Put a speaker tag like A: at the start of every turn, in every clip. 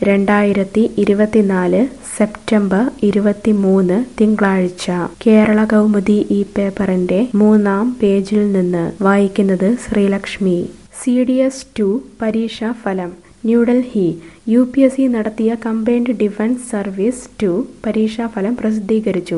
A: രണ്ടായിരത്തി ഇരുപത്തിനാല് സെപ്റ്റംബർ ഇരുപത്തിമൂന്ന് തിങ്കളാഴ്ച കേരള കൗമുദി ഈ പേപ്പറിന്റെ മൂന്നാം പേജിൽ നിന്ന് വായിക്കുന്നത് Sreelakshmi C D S two പരീക്ഷാ ഫലം New Delhi U P S C നടത്തിയ കമ്പൈൻഡ് ഡിഫൻസ് സർവീസ് ടു പരീക്ഷാഫലം പ്രസിദ്ധീകരിച്ചു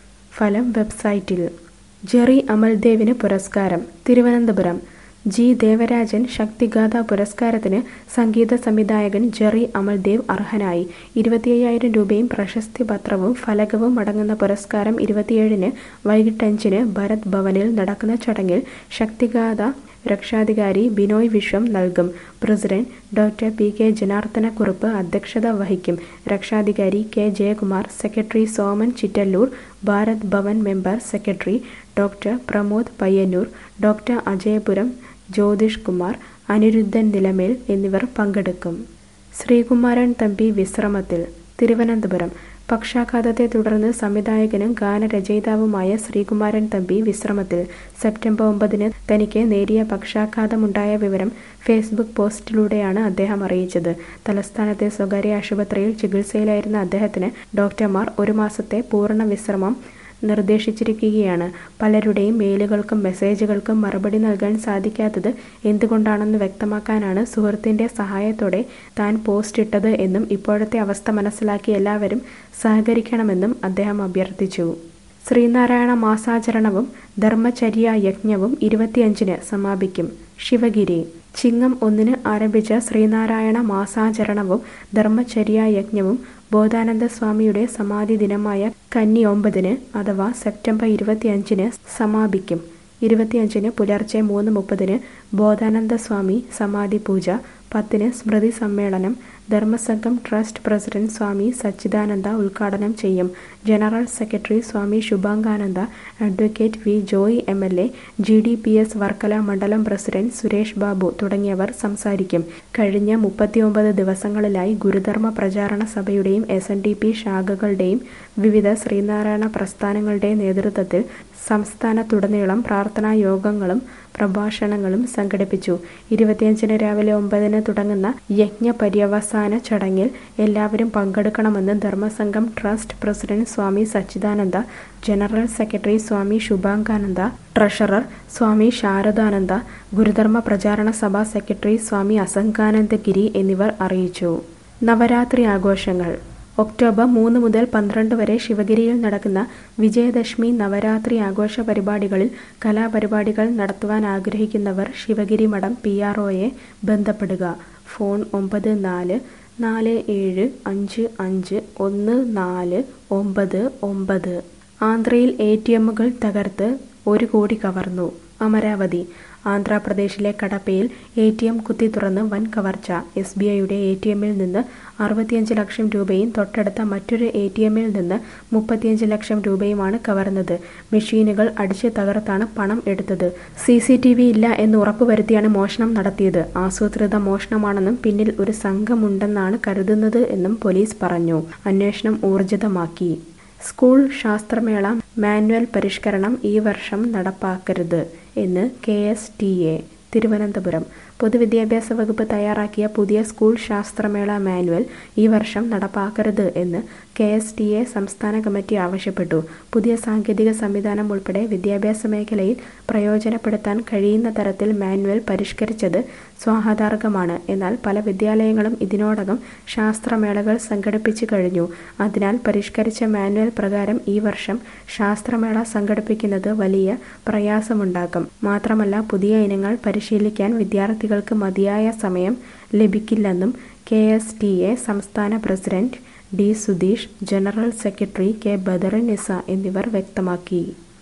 A: ഫലം വെബ്സൈറ്റിൽ ജെറി അമൽദേവിന് പുരസ്കാരം തിരുവനന്തപുരം ജി ദേവരാജൻ ശക്തിഗാഥ പുരസ്കാരത്തിന് സംഗീത സംവിധായകൻ ജെറി അമൽദേവ് അർഹനായി ഇരുപത്തിയ്യായിരം രൂപയും പ്രശസ്തി പത്രവും ഫലകവും അടങ്ങുന്ന പുരസ്കാരം ഇരുപത്തിയേഴിന് വൈകിട്ട് അഞ്ചിന് ഭരത് ഭവനിൽ നടക്കുന്ന ചടങ്ങിൽ ശക്തിഗാഥ രക്ഷാധികാരി ബിനോയ് വിശ്വം നൽകും president doctor P K Janardanakkurup അധ്യക്ഷത വഹിക്കും രക്ഷാധികാരി K Jayakumar secretary Soman Chittallur Bharat Bhavan member secretary doctor Pramod Payyannur doctor Ajayapuram Jyothish Kumar Aniruddhan Nilamel എന്നിവർ പങ്കെടുക്കും ശ്രീകുമാരൻ തമ്പി വിശ്രമത്തിൽ തിരുവനന്തപുരം പക്ഷാഘാതത്തെ തുടർന്ന് സംവിധായകനും ഗാനരചയിതാവുമായ ശ്രീകുമാരൻ തമ്പി വിശ്രമത്തിൽ സെപ്റ്റംബർ ഒമ്പതിന് തനിക്ക് നേരിയ പക്ഷാഘാതമുണ്ടായ വിവരം ഫേസ്ബുക്ക് പോസ്റ്റിലൂടെയാണ് അദ്ദേഹം അറിയിച്ചത് തലസ്ഥാനത്തെ സ്വകാര്യ ആശുപത്രിയിൽ ചികിത്സയിലായിരുന്ന അദ്ദേഹത്തിന് ഡോക്ടർമാർ ഒരു മാസത്തെ പൂർണ്ണ വിശ്രമം നിർദ്ദേശിച്ചിരിക്കുകയാണ് പലരുടെയും മെയിലുകൾക്കും മെസ്സേജുകൾക്കും മറുപടി നൽകാൻ സാധിക്കാത്തത് എന്തുകൊണ്ടാണെന്ന് വ്യക്തമാക്കാനാണ് സുഹൃത്തിന്റെ സഹായത്തോടെ താൻ പോസ്റ്റ് ഇട്ടത് എന്നും ഇപ്പോഴത്തെ അവസ്ഥ മനസ്സിലാക്കി എല്ലാവരും സഹകരിക്കണമെന്നും അദ്ദേഹം അഭ്യർത്ഥിച്ചു ശ്രീനാരായണ മാസാചരണവും ധർമ്മചര്യ യജ്ഞവും ഇരുപത്തിയഞ്ചിന് സമാപിക്കും ശിവഗിരി ചിങ്ങം ഒന്നിന് ആരംഭിച്ച ശ്രീനാരായണ മാസാചരണവും ധർമ്മചര്യ യജ്ഞവും ബോധാനന്ദ സ്വാമിയുടെ സമാധി ദിനമായ കന്നി ഒമ്പതിന് അഥവാ സെപ്റ്റംബർ ഇരുപത്തിയഞ്ചിന് സമാപിക്കും ഇരുപത്തിയഞ്ചിന് പുലർച്ചെ മൂന്ന് മുപ്പതിന് ബോധാനന്ദ സ്വാമി സമാധി പൂജ പത്തിന് സ്മൃതി സമ്മേളനം ധർമ്മസംഘം ട്രസ്റ്റ് പ്രസിഡന്റ് സ്വാമി സച്ചിദാനന്ദ ഉദ്ഘാടനം ചെയ്യും general secretary Swami Subhangananda advocate V Joy M L A G D P S Varkala മണ്ഡലം പ്രസിഡന്റ് സുരേഷ് ബാബു തുടങ്ങിയവർ സംസാരിക്കും കഴിഞ്ഞ മുപ്പത്തിയൊമ്പത് ദിവസങ്ങളിലായി ഗുരുധർമ്മ പ്രചാരണ സഭയുടെയും എസ് എൻ ഡി പി ശാഖകളുടെയും വിവിധ ശ്രീനാരായണ പ്രസ്ഥാനങ്ങളുടെ നേതൃത്വത്തിൽ സംസ്ഥാനത്തുടനീളം പ്രാർത്ഥനാ യോഗങ്ങളും പ്രഭാഷണങ്ങളും സംഘടിപ്പിച്ചു ഇരുപത്തിയഞ്ചിന് രാവിലെ ഒമ്പതിന് തുടങ്ങുന്ന യജ്ഞ പര്യവസാന ചടങ്ങിൽ എല്ലാവരും പങ്കെടുക്കണമെന്ന് Dharmasangham trust president Swami Sachidananda general secretary Swami Subhangananda treasurer Swami Saradananda Gurudharma Pracharana Sabha secretary സ്വാമി അസംഗാനന്ദഗിരി എന്നിവർ അറിയിച്ചു നവരാത്രി ആഘോഷങ്ങൾ ഒക്ടോബർ മൂന്ന് മുതൽ പന്ത്രണ്ട് വരെ ശിവഗിരിയിൽ നടക്കുന്ന വിജയദശമി നവരാത്രി ആഘോഷ പരിപാടികളിൽ കലാപരിപാടികൾ നടത്തുവാൻ ആഗ്രഹിക്കുന്നവർ ശിവഗിരി മഠം പി ആർ ഒയെ ബന്ധപ്പെടുക ഫോൺ ഒമ്പത് നാല് നാല് ഏഴ് അഞ്ച് അഞ്ച് ഒന്ന് നാല് ഒമ്പത് ഒമ്പത് ആന്ധ്രയിൽ എ ടി എമ്മുകൾ തകർത്ത് ഒരു കോടി കവർന്നു അമരാവതി ആന്ധ്രാപ്രദേശിലെ കടപ്പയിൽ എ ടി എം കുത്തി തുറന്ന് വൻ കവർച്ച എസ് ബി ഐയുടെ എ ടി എമ്മിൽ നിന്ന് അറുപത്തിയഞ്ച് ലക്ഷം രൂപയും തൊട്ടടുത്ത മറ്റൊരു എ ടി എമ്മിൽ നിന്ന് മുപ്പത്തിയഞ്ച് ലക്ഷം രൂപയുമാണ് കവർന്നത് മെഷീനുകൾ അടിച്ച് തകർത്താണ് പണം എടുത്തത് സി സി ടി വി ഇല്ല എന്ന് ഉറപ്പുവരുത്തിയാണ് മോഷണം നടത്തിയത് ആസൂത്രിത മോഷണമാണെന്നും പിന്നിൽ ഒരു സംഘമുണ്ടെന്നാണ് കരുതുന്നത് എന്നും പോലീസ് പറഞ്ഞു അന്വേഷണം ഊർജിതമാക്കി സ്കൂൾ ശാസ്ത്രമേള മാനുവൽ പരിഷ്കരണം ഈ വർഷം നടപ്പാക്കരുത് എന്ന് K S T A Thiruvananthapuram പൊതുവിദ്യാഭ്യാസ വകുപ്പ് തയ്യാറാക്കിയ പുതിയ സ്കൂൾ ശാസ്ത്രമേള മാനുവൽ ഈ വർഷം നടപ്പാക്കരുത് എന്ന് കെ എസ് ടി എ സംസ്ഥാന കമ്മിറ്റി ആവശ്യപ്പെട്ടു പുതിയ സാങ്കേതിക സംവിധാനം ഉൾപ്പെടെ വിദ്യാഭ്യാസ മേഖലയിൽ പ്രയോജനപ്പെടുത്താൻ കഴിയുന്ന തരത്തിൽ മാനുവൽ പരിഷ്കരിച്ചത് സ്വാഗതാർഹമാണ് എന്നാൽ പല വിദ്യാലയങ്ങളും ഇതിനോടകം ശാസ്ത്രമേളകൾ സംഘടിപ്പിച്ചു കഴിഞ്ഞു അതിനാൽ പരിഷ്കരിച്ച മാനുവൽ പ്രകാരം ഈ വർഷം ശാസ്ത്രമേള സംഘടിപ്പിക്കുന്നത് വലിയ പ്രയാസമുണ്ടാക്കും മാത്രമല്ല പുതിയ ഇനങ്ങൾ പരിശീലിക്കാൻ വിദ്യാർത്ഥികൾക്ക് മതിയായ സമയം ലഭിക്കില്ലെന്നും കെ എസ് ടി എ സംസ്ഥാന president D Sudheesh general secretary K Badarunnisa എന്നിവർ വ്യക്തമാക്കി